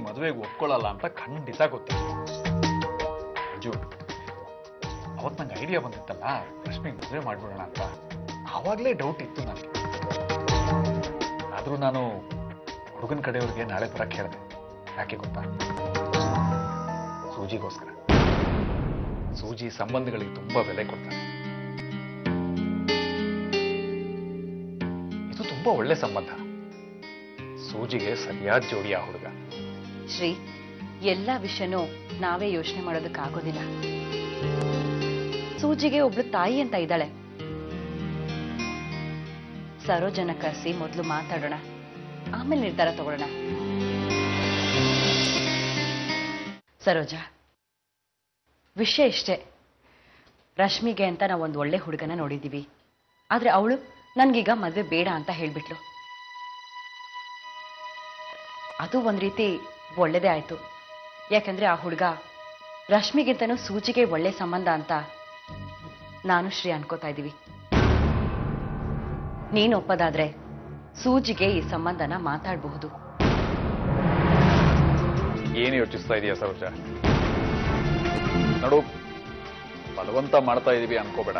ಮದುವೆಗೆ ಒಪ್ಕೊಳ್ಳಲ್ಲ ಅಂತ ಖಂಡಿತ ಗೊತ್ತಿತ್ತು ಮಂಜು ಅವತ್ತು ನಂಗೆ ಐಡಿಯಾ ಬಂದಿತ್ತಲ್ಲ ರಶ್ಮಿಗೆ ಮದುವೆ ಮಾಡ್ಬಿಡೋಣ ಅಂತ ಆವಾಗಲೇ ಡೌಟ್ ಇತ್ತು ನನಗೆ ಆದರೂ ನಾನು ಹುಡುಗನ ಕಡೆಯವ್ರಿಗೆ ನಾಳೆ ಬರಕ್ಕೆ ಹೇಳಿದೆ ಯಾಕೆ ಗೊತ್ತಾ ಸೂಜಿಗೋಸ್ಕರ ಸೂಜಿ ಸಂಬಂಧಗಳಿಗೆ ತುಂಬಾ ಬೆಲೆ ಕೊಡ್ತಾನೆ ಇದು ತುಂಬಾ ಒಳ್ಳೆ ಸಂಬಂಧ ಸೂಜಿಗೆ ಸರಿಯಾದ ಜೋಡಿ ಆ ಹುಡುಗ ಶ್ರೀ ಎಲ್ಲ ವಿಷಯನೂ ನಾವೇ ಯೋಚನೆ ಮಾಡೋದಕ್ಕಾಗೋದಿಲ್ಲ ಸೂಜಿಗೆ ಒಬ್ಳು ತಾಯಿ ಅಂತ ಇದ್ದಾಳೆ ಸರೋಜನ ಕರೆಸಿ ಮೊದಲು ಮಾತಾಡೋಣ ಆಮೇಲೆ ನಿರ್ಧಾರ ತಗೊಳ್ಳೋಣ ಸರೋಜ ವಿಷಯ ಇಷ್ಟೇ ರಶ್ಮಿಗೆ ಅಂತ ನಾವು ಒಂದು ಒಳ್ಳೆ ಹುಡುಗನ ನೋಡಿದ್ದೀವಿ ಆದ್ರೆ ಅವಳು ನನ್ಗೀಗ ಮದ್ವೆ ಬೇಡ ಅಂತ ಹೇಳ್ಬಿಟ್ಲು ಅದು ಒಂದ್ ರೀತಿ ಒಳ್ಳೇದೇ ಆಯ್ತು ಯಾಕಂದ್ರೆ ಆ ಹುಡುಗ ರಶ್ಮಿಗಿಂತನೂ ಸೂಜಿಗೆ ಒಳ್ಳೆ ಸಂಬಂಧ ಅಂತ ನಾನು ಶ್ರೀ ಅನ್ಕೋತಾ ಇದ್ದೀವಿ ನೀನು ಒಪ್ಪದಾದ್ರೆ ಸೂಜಿಗೆ ಈ ಸಂಬಂಧನ ಮಾತಾಡಬಹುದು ಏನು ಯೋಚಿಸ್ತಾ ಇದೀಯ ಸರೋಜ ನೋಡು ಬಲವಂತ ಮಾಡ್ತಾ ಇದೀವಿ ಅನ್ಕೋಬೇಡ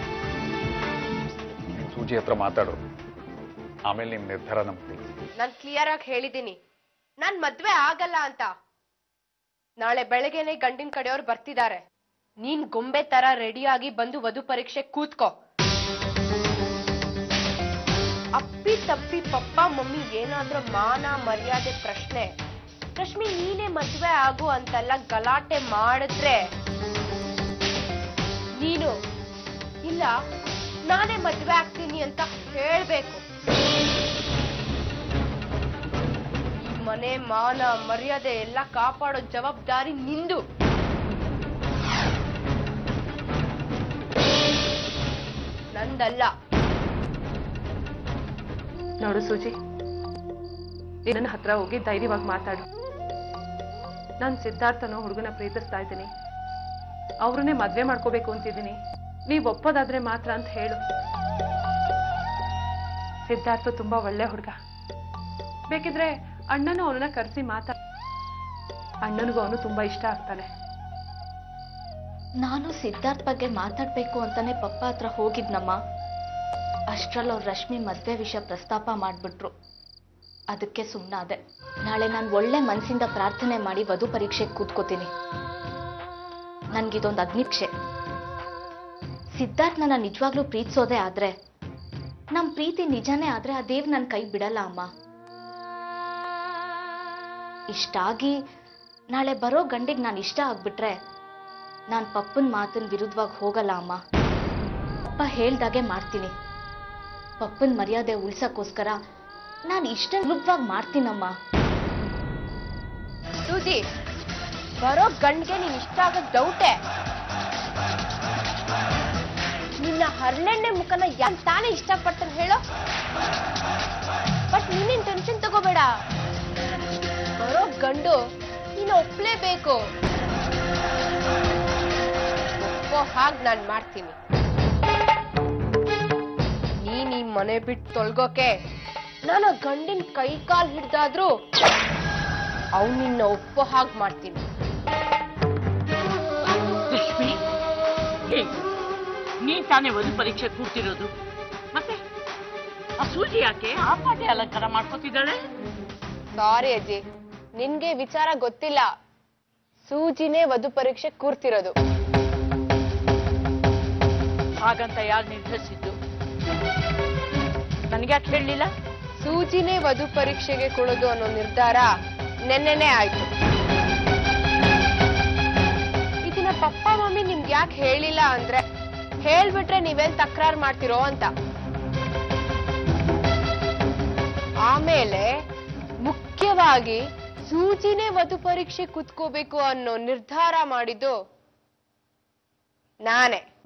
ನೀನ್ ಸೂಜಿ ಹತ್ರ ಮಾತಾಡು ಆಮೇಲೆ ನಿಮ್ ನಿರ್ಧಾರ ನಮ್ಗೆ ತಿಳಿಸಿ ನಾನ್ ಕ್ಲಿಯರ್ ಆಗಿ ಹೇಳಿದ್ದೀನಿ ನಾನ್ ಮದ್ವೆ ಆಗಲ್ಲ ಅಂತ ನಾಳೆ ಬೆಳಗ್ಗೆನೆ ಗಂಡಿನ ಕಡೆಯವ್ರು ಬರ್ತಿದ್ದಾರೆ ನೀನ್ ಗೊಂಬೆ ತರ ರೆಡಿಯಾಗಿ ಬಂದು ವಧು ಪರೀಕ್ಷೆ ಕೂತ್ಕೋ ಅಪ್ಪಿ ತಪ್ಪಿ ಪಪ್ಪ ಮಮ್ಮಿ ಏನಾದ್ರೂ ಮಾನ ಮರ್ಯಾದೆ ಪ್ರಶ್ನೆ ರಶ್ಮಿ ನೀನೇ ಮದ್ವೆ ಆಗು ಅಂತೆಲ್ಲ ಗಲಾಟೆ ಮಾಡಿದ್ರೆ ನೀನು ಇಲ್ಲ ನಾನೇ ಮದ್ವೆ ಆಗ್ತೀನಿ ಅಂತ ಹೇಳ್ಬೇಕು ಈ ಮನೆ ಮಾನ ಮರ್ಯಾದೆ ಎಲ್ಲ ಕಾಪಾಡೋ ಜವಾಬ್ದಾರಿ ನಿಂದು ನಂದಲ್ಲ ನೋಡು ಸೂಜಿ ನೀನ್ ನನ್ನ ಹತ್ರ ಹೋಗಿ ಧೈರ್ಯವಾಗಿ ಮಾತಾಡು ನಾನು ಸಿದ್ಧಾರ್ಥನೋ ಹುಡುಗನ ಪ್ರೀತಿಸ್ತಾ ಇದ್ದೀನಿ ಅವ್ರನ್ನೇ ಮದ್ವೆ ಮಾಡ್ಕೋಬೇಕು ಅಂತಿದ್ದೀನಿ ನೀವ್ ಒಪ್ಪೋದಾದ್ರೆ ಮಾತ್ರ ಅಂತ ಹೇಳು ಸಿದ್ಧಾರ್ಥ ತುಂಬಾ ಒಳ್ಳೆ ಹುಡುಗ ಬೇಕಿದ್ರೆ ಅಣ್ಣನು ಅವನನ್ನ ಕರೆಸಿ ಮಾತಾ ಅಣ್ಣನಿಗೂ ಅವನು ತುಂಬಾ ಇಷ್ಟ ಆಗ್ತಾನೆ ನಾನು ಸಿದ್ಧಾರ್ಥ್ ಬಗ್ಗೆ ಮಾತಾಡ್ಬೇಕು ಅಂತಾನೆ ಪಪ್ಪ ಹತ್ರ ಹೋಗಿದ್ನಮ್ಮ ಅಷ್ಟ್ರಲ್ಲಿ ಅವ್ರು ರಶ್ಮಿ ಮದ್ವೆ ವಿಷಯ ಪ್ರಸ್ತಾಪ ಮಾಡ್ಬಿಟ್ರು ಅದಕ್ಕೆ ಸುಮ್ಮನಾದೆ ನಾಳೆ ನಾನು ಒಳ್ಳೆ ಮನಸ್ಸಿಂದ ಪ್ರಾರ್ಥನೆ ಮಾಡಿ ವಧು ಪರೀಕ್ಷೆಗೆ ಕೂತ್ಕೋತೀನಿ ನನ್ಗಿದೊಂದು ಅಗ್ನಿಕ್ಷೆ ಸಿದ್ಧಾರ್ಥ್ ನನ್ನ ನಿಜವಾಗ್ಲೂ ಪ್ರೀತಿಸೋದೇ ಆದ್ರೆ ನಮ್ ಪ್ರೀತಿ ನಿಜನೇ ಆದ್ರೆ ಆ ದೇವ್ ನನ್ನ ಕೈ ಬಿಡಲ್ಲ ಅಮ್ಮ ಇಷ್ಟಾಗಿ ನಾಳೆ ಬರೋ ಗಂಡಿಗೆ ನಾನು ಇಷ್ಟ ಆಗ್ಬಿಟ್ರೆ ನಾನು ಪಪ್ಪನ ಮಾತಿನ ವಿರುದ್ಧವಾಗಿ ಹೋಗಲ್ಲ ಅಮ್ಮ ಪಪ್ಪ ಹೇಳ್ದಾಗೆ ಮಾಡ್ತೀನಿ ಪಪ್ಪನ ಮರ್ಯಾದೆ ಉಳ್ಸಕ್ಕೋಸ್ಕರ ನಾನು ಇಷ್ಟ ವಿರುದ್ಧವಾಗಿ ಮಾಡ್ತೀನಮ್ಮ ಸೂಜಿ ಬರೋ ಗಂಡ್ಗೆ ನೀನ್ ಇಷ್ಟ ಆಗೋದ್ ಡೌಟೆ ನಿನ್ನ ಹರಳೆಣ್ಣೆ ಮುಖನ ಯಾನ್ ತಾನೇ ಇಷ್ಟಪಡ್ತಾನೆ ಹೇಳೋ ಬಟ್ ನೀನೇನ್ ಟೆನ್ಷನ್ ತಗೋಬೇಡ ಬರೋ ಗಂಡು ನೀನು ಒಪ್ಲೇಬೇಕು ಒಪ್ಪೋ ಹಾಗ್ ನಾನ್ ಮಾಡ್ತೀನಿ ನೀನ್ ಈ ಮನೆ ಬಿಟ್ಟು ತೊಳ್ಗೋಕೆ ನಾನು ಆ ಗಂಡಿನ ಕೈ ಕಾಲ್ ಹಿಡ್ದಾದ್ರೂ ಅವ್ನು ನಿನ್ನ ಒಪ್ಪೋ ಹಾಗೆ ಮಾಡ್ತೀನಿ ಲಕ್ಷ್ಮಿ ಹೇ ನೀನ್ ತಾನೇ ಒಂದು ಪರೀಕ್ಷೆ ಕೂರ್ತಿರೋದು ಮತ್ತೆ ಆ ಸೂಜಿ ಯಾಕೆ ಆ ಪಾಟಿ ಅಲಂಕಾರ ಮಾಡ್ಕೋತಿದ್ದಾಳೆ ಸಾರಿ ಅಜ್ಜಿ ನಿನ್ಗೆ ವಿಚಾರ ಗೊತ್ತಿಲ್ಲ ಸೂಜಿನೇ ವಧು ಪರೀಕ್ಷೆ ಕೂರ್ತಿರೋದು ಹಾಗಂತ ಯಾರು ನಿರ್ಧರಿಸಿದ್ದು ನನ್ಗ್ಯಾಕೆ ಹೇಳಲಿಲ್ಲ ಸೂಜಿನೇ ವಧು ಪರೀಕ್ಷೆಗೆ ಕೊಡೋದು ಅನ್ನೋ ನಿರ್ಧಾರ ನೆನ್ನೆನೆ ಆಯ್ತು ಇದನ್ನ ಪಪ್ಪ ಮಮ್ಮಿ ನಿಮ್ಗೆ ಯಾಕೆ ಹೇಳಿಲ್ಲ ಅಂದ್ರೆ ಹೇಳ್ಬಿಟ್ರೆ ನೀವೇನ್ ತಕರಾರು ಮಾಡ್ತಿರೋ ಅಂತ ಆಮೇಲೆ ಮುಖ್ಯವಾಗಿ ಸೂಜಿನೇ ವಧು ಪರೀಕ್ಷೆ ಕುತ್ಕೋಬೇಕು ಅನ್ನೋ ನಿರ್ಧಾರ ಮಾಡಿದ್ದು ನಾನೇ